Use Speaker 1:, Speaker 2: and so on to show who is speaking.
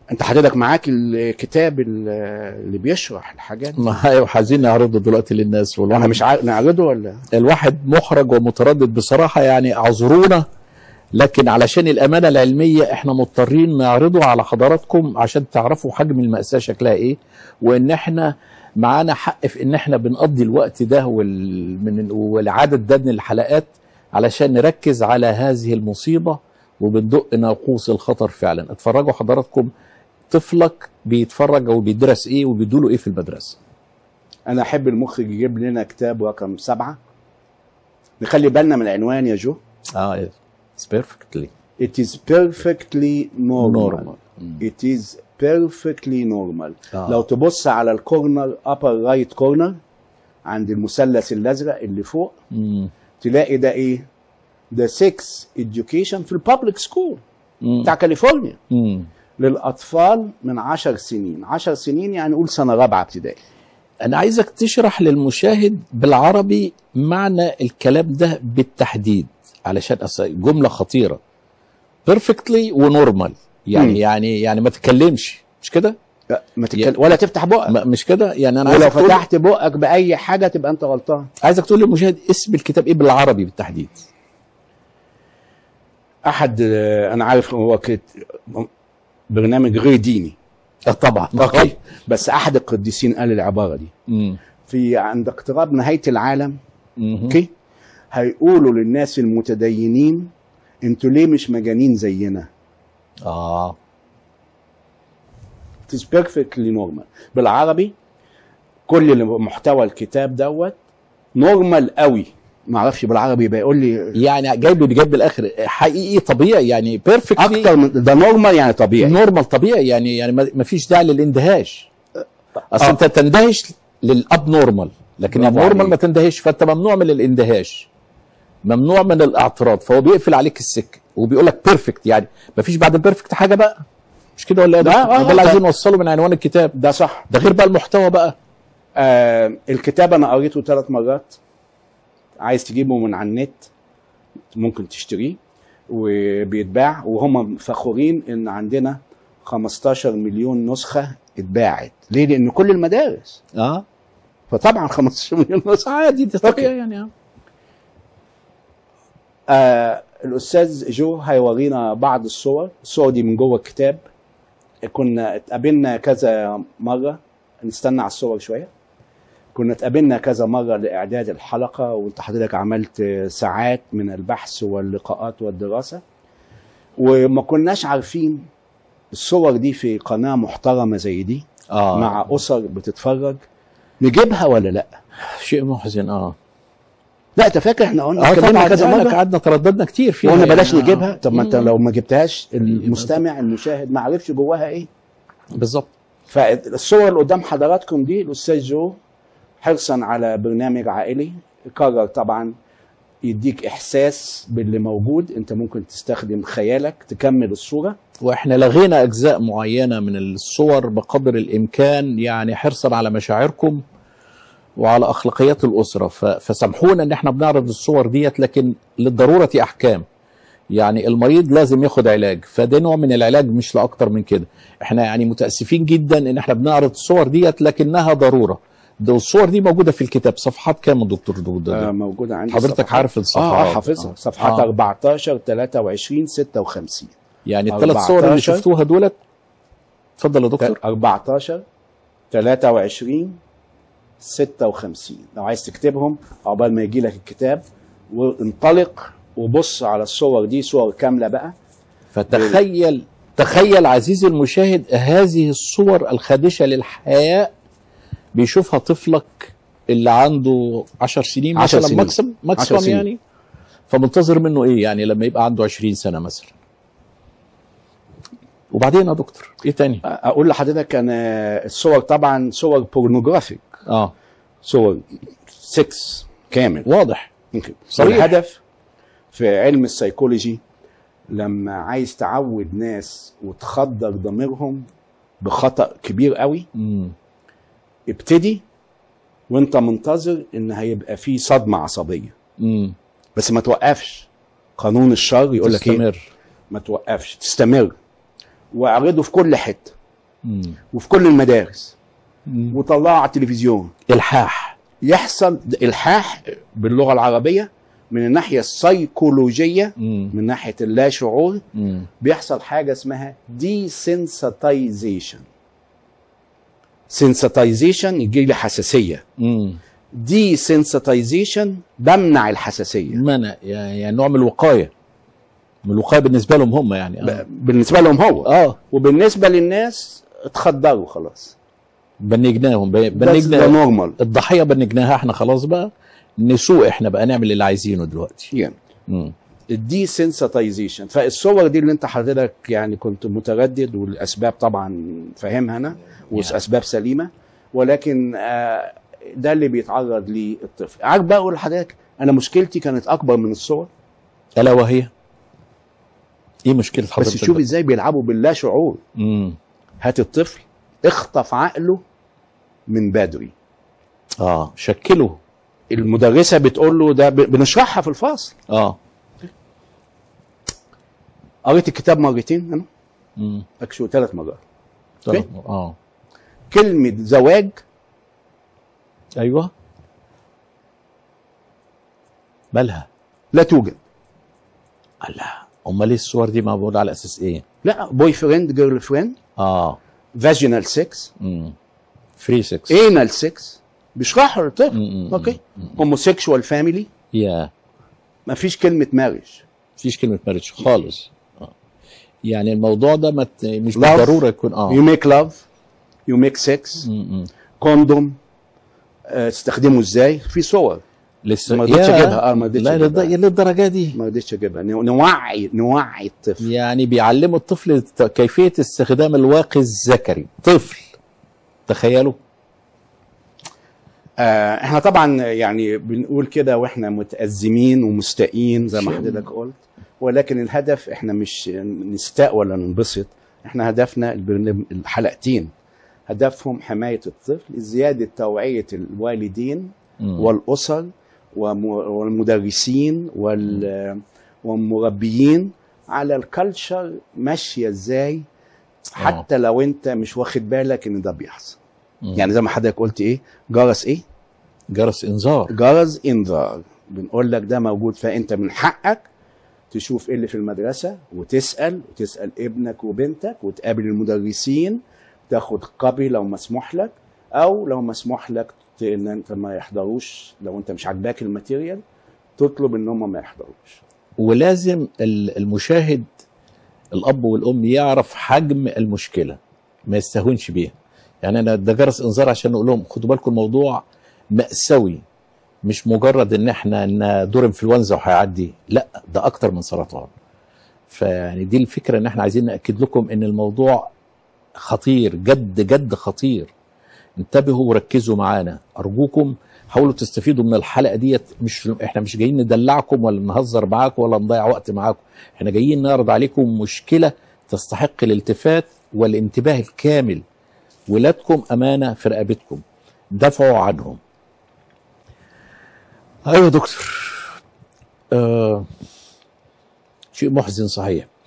Speaker 1: انت حضرتك معاك الكتاب ال- اللي بيشرح الحاجات دي
Speaker 2: ما ايوه عايزين نعرضه دلوقتي للناس والواحد
Speaker 1: انا مش عارف نعرضه ولا
Speaker 2: الواحد محرج ومتردد بصراحة يعني اعذرونا لكن علشان الأمانة العلمية احنا مضطرين نعرضه على حضراتكم عشان تعرفوا حجم المأساة شكلها ايه وان احنا معانا حق في ان احنا بنقضي الوقت ده وال... من... والعدد ده من الحلقات علشان نركز على هذه المصيبة وبندق ناقوس الخطر فعلا اتفرجوا حضراتكم طفلك بيتفرج او بيدرس ايه وبيدوله ايه في المدرسة
Speaker 1: انا احب المخرج يجيب لنا كتاب رقم سبعة نخلي بالنا من العنوان يا جو
Speaker 2: اه it's perfectly
Speaker 1: It is perfectly normal.
Speaker 2: normal مم.
Speaker 1: It is perfectly normal.
Speaker 2: آه.
Speaker 1: لو تبص على الكورنر upper right corner عند المثلث الازرق اللي فوق
Speaker 2: مم.
Speaker 1: تلاقي ده ايه؟ ده 6 education في البابليك سكول
Speaker 2: مم.
Speaker 1: بتاع كاليفورنيا
Speaker 2: مم.
Speaker 1: للاطفال من 10 سنين 10 سنين يعني قول سنه رابعه ابتدائي
Speaker 2: انا عايزك تشرح للمشاهد بالعربي معنى الكلام ده بالتحديد علشان أصل جمله خطيره بيرفكتلي ونورمال يعني
Speaker 1: مم.
Speaker 2: يعني يعني ما تتكلمش مش كده
Speaker 1: لا، ما تتكلم ولا تفتح بقك
Speaker 2: ما- مش كده يعني انا
Speaker 1: ولو
Speaker 2: عايزك تقول
Speaker 1: فتحت بقك باي حاجه تبقى انت غلطان
Speaker 2: عايزك تقول للمشاهد اسم الكتاب ايه بالعربي بالتحديد
Speaker 1: احد آه، انا عارف هو كت... برنامج غير ديني
Speaker 2: آه طبعا
Speaker 1: اوكي بس احد القديسين قال العباره دي
Speaker 2: مم.
Speaker 1: في عند اقتراب نهايه العالم
Speaker 2: مم.
Speaker 1: اوكي هيقولوا للناس المتدينين انتوا ليه مش مجانين زينا
Speaker 2: اه
Speaker 1: It is perfectly normal بالعربي كل اللي محتوى الكتاب دوت نورمال قوي ما اعرفش بالعربي يبقى يقول لي
Speaker 2: يعني جايب جايب بالاخر حقيقي طبيعي يعني بيرفكتلي
Speaker 1: اكتر من ده نورمال يعني طبيعي
Speaker 2: نورمال طبيعي يعني يعني ما ما فيش داعي للاندهاش اصل
Speaker 1: آه.
Speaker 2: انت تندهش للاب نورمال لكن
Speaker 1: برافو
Speaker 2: النورمال
Speaker 1: عليك.
Speaker 2: ما تندهش فانت ممنوع من الاندهاش ممنوع من الاعتراض فهو بيقفل عليك السكه وبيقول لك بيرفكت يعني ما فيش بعد بيرفكت حاجه بقى مش كده ولا ايه
Speaker 1: ده-
Speaker 2: ده,
Speaker 1: آه،
Speaker 2: ده اللي
Speaker 1: ده-
Speaker 2: عايزين نوصله من عنوان الكتاب
Speaker 1: ده صح
Speaker 2: ده غير بقى المحتوى بقى
Speaker 1: آه الكتاب انا قريته ثلاث مرات عايز تجيبه من على النت ممكن تشتريه وبيتباع وهم فخورين ان عندنا 15 مليون نسخه اتباعت ليه لان كل المدارس
Speaker 2: اه
Speaker 1: فطبعا 15 مليون نسخه
Speaker 2: عادي ده
Speaker 1: أوكي.
Speaker 2: طبيعي يعني آه.
Speaker 1: آه الاستاذ جو هيورينا بعض الصور الصور دي من جوه الكتاب كنا اتقابلنا كذا مره نستنى على الصور شويه كنا اتقابلنا كذا مره لاعداد الحلقه وانت حضرتك عملت ساعات من البحث واللقاءات والدراسه وما كناش عارفين الصور دي في قناه محترمه زي دي
Speaker 2: اه
Speaker 1: مع اسر بتتفرج نجيبها ولا لا؟
Speaker 2: شيء محزن اه
Speaker 1: لا انت فاكر احنا قلنا
Speaker 2: اه
Speaker 1: اتكلمنا
Speaker 2: طبعا
Speaker 1: كذا
Speaker 2: قعدنا
Speaker 1: مره
Speaker 2: قعدنا ترددنا كتير فيها
Speaker 1: وقلنا
Speaker 2: يعني.
Speaker 1: بلاش
Speaker 2: آه.
Speaker 1: نجيبها طب ما انت
Speaker 2: مم.
Speaker 1: لو ما جبتهاش المستمع المشاهد ما عرفش جواها ايه
Speaker 2: بالظبط
Speaker 1: فالصور اللي قدام حضراتكم دي الاستاذ جو حرصا على برنامج عائلي قرر طبعا يديك احساس باللي موجود انت ممكن تستخدم خيالك تكمل الصوره
Speaker 2: واحنا لغينا اجزاء معينه من الصور بقدر الامكان يعني حرصا على مشاعركم وعلى اخلاقيات الاسره ف- فسامحونا ان احنا بنعرض الصور ديت لكن للضروره احكام يعني المريض لازم ياخد علاج فده نوع من العلاج مش لاكتر من كده احنا يعني متاسفين جدا ان احنا بنعرض الصور ديت لكنها ضروره ده الصور دي موجوده في الكتاب صفحات كام يا دكتور دكتور
Speaker 1: آه موجوده عندي
Speaker 2: حضرتك
Speaker 1: صفحات.
Speaker 2: عارف
Speaker 1: اه
Speaker 2: الصفحات
Speaker 1: آه، حافظها
Speaker 2: آه.
Speaker 1: صفحات
Speaker 2: آه.
Speaker 1: 14 23 56
Speaker 2: يعني الثلاث صور اللي
Speaker 1: 14.
Speaker 2: شفتوها دولت اتفضل يا دكتور
Speaker 1: 14 23 56 لو عايز تكتبهم عقبال ما يجي لك الكتاب وانطلق وبص على الصور دي صور كامله بقى
Speaker 2: فتخيل تخيل عزيزي المشاهد هذه الصور الخادشة للحياة بيشوفها طفلك اللي عنده عشر سنين
Speaker 1: عشر
Speaker 2: مثلا
Speaker 1: سنين.
Speaker 2: ماكسيم
Speaker 1: عشر
Speaker 2: ماكسيمم
Speaker 1: سنين.
Speaker 2: يعني فمنتظر منه ايه يعني لما يبقى عنده 20 سنة مثلا وبعدين يا دكتور ايه تاني
Speaker 1: اقول لحضرتك انا الصور طبعا صور بورنوجرافيك
Speaker 2: اه
Speaker 1: صور 6 كامل
Speaker 2: واضح
Speaker 1: ممكن
Speaker 2: صريح.
Speaker 1: الهدف في علم السيكولوجي لما عايز تعود ناس وتخدر ضميرهم بخطأ كبير قوي
Speaker 2: مم.
Speaker 1: ابتدي وانت منتظر ان هيبقى في صدمه عصبيه
Speaker 2: مم.
Speaker 1: بس ما توقفش قانون الشر يقول لك ايه
Speaker 2: تستمر
Speaker 1: ما توقفش تستمر واعرضه في كل حته
Speaker 2: مم.
Speaker 1: وفي كل المدارس
Speaker 2: مم.
Speaker 1: وطلعه على التلفزيون
Speaker 2: الحاح
Speaker 1: يحصل الحاح باللغه العربيه من الناحيه السيكولوجيه
Speaker 2: مم.
Speaker 1: من ناحيه اللا شعور
Speaker 2: مم.
Speaker 1: بيحصل حاجه اسمها desensitization sensitization يجي لي حساسيه
Speaker 2: مم.
Speaker 1: desensitization بمنع الحساسيه
Speaker 2: منع يعني يعني نوع من الوقايه من الوقايه بالنسبه لهم هم يعني اه,
Speaker 1: ب- بالنسبه لهم هو
Speaker 2: آه.
Speaker 1: وبالنسبه للناس اتخدروا خلاص
Speaker 2: بنجناهم ب-
Speaker 1: ده
Speaker 2: بنجنا
Speaker 1: نورمال
Speaker 2: الضحيه بنجناها احنا خلاص بقى نسوق احنا بقى نعمل اللي عايزينه دلوقتي
Speaker 1: يعني
Speaker 2: مم.
Speaker 1: الديسنسيتايزيشن فالصور دي اللي انت حضرتك يعني كنت متردد والاسباب طبعا فاهمها انا واسباب سليمه ولكن آه، ده اللي بيتعرض ليه الطفل عارف بقى اقول لحضرتك انا مشكلتي كانت اكبر من الصور
Speaker 2: الا وهي ايه مشكله حضرتك
Speaker 1: بس شوف
Speaker 2: بقى؟
Speaker 1: ازاي بيلعبوا باللا شعور
Speaker 2: مم.
Speaker 1: هات الطفل اخطف عقله من بدري
Speaker 2: اه شكلوا
Speaker 1: المدرسه بتقول له ده ب- بنشرحها في الفصل
Speaker 2: اه
Speaker 1: قريت الكتاب مرتين انا
Speaker 2: مم.
Speaker 1: اكشو ثلاث مرات
Speaker 2: طيب. اه
Speaker 1: كلمه زواج
Speaker 2: ايوه مالها
Speaker 1: لا توجد
Speaker 2: الله امال ايه الصور دي معموله على اساس ايه
Speaker 1: لا بوي فريند جيرل فريند
Speaker 2: اه
Speaker 1: فاجينال سكس
Speaker 2: امم فري 6
Speaker 1: انال سكس بيشرحوا للطفل
Speaker 2: مم.
Speaker 1: اوكي هوموسيكشوال فاميلي
Speaker 2: يا
Speaker 1: ما فيش كلمه مارج
Speaker 2: مفيش كلمه مارج خالص آه. يعني الموضوع ده ما ت- مش
Speaker 1: Love.
Speaker 2: بالضروره يكون اه
Speaker 1: يو ميك لاف يو ميك سكس
Speaker 2: م- م.
Speaker 1: كوندوم تستخدمه ازاي في صور
Speaker 2: لسه
Speaker 1: ما رضيتش
Speaker 2: يا-
Speaker 1: أجيبها، آه، ما رضيتش
Speaker 2: لا
Speaker 1: أجيبها.
Speaker 2: للد- للدرجه دي
Speaker 1: ما رضيتش اجيبها نو- نوعي نوعي الطفل
Speaker 2: يعني بيعلموا الطفل ت- كيفيه استخدام الواقي الذكري طفل تخيلوا
Speaker 1: آه احنا طبعا يعني بنقول كده واحنا متأزمين ومستائين زي ما
Speaker 2: شيء.
Speaker 1: حضرتك قلت ولكن الهدف احنا مش نستاء ولا ننبسط احنا هدفنا البرنامج- الحلقتين هدفهم حماية الطفل زيادة توعية الوالدين
Speaker 2: مم.
Speaker 1: والأسر وم- والمدرسين وال- والمربيين على الكالتشر ماشية ازاي حتى لو انت مش واخد بالك ان ده بيحصل
Speaker 2: مم.
Speaker 1: يعني زي ما حضرتك قلت ايه جرس ايه
Speaker 2: جرس انذار
Speaker 1: جرس انذار بنقول لك ده موجود فانت من حقك تشوف ايه اللي في المدرسه وتسال وتسال ابنك وبنتك وتقابل المدرسين تاخد كوبي لو مسموح لك او لو مسموح لك ت- ان انت ما يحضروش لو انت مش عاجباك الماتيريال تطلب ان هم ما يحضروش
Speaker 2: ولازم ال- المشاهد الاب والام يعرف حجم المشكله ما يستهونش بيها يعني انا ده جرس انذار عشان نقول لهم خدوا بالكم الموضوع مأساوي مش مجرد ان احنا ان دور انفلونزا وهيعدي لا ده اكتر من سرطان فيعني دي الفكره ان احنا عايزين ناكد لكم ان الموضوع خطير جد جد خطير انتبهوا وركزوا معانا ارجوكم حاولوا تستفيدوا من الحلقه ديت مش احنا مش جايين ندلعكم ولا نهزر معاكم ولا نضيع وقت معاكم احنا جايين نعرض عليكم مشكله تستحق الالتفات والانتباه الكامل ولادكم امانه في رقبتكم دافعوا عنهم ايوه يا دكتور آه شيء محزن صحيح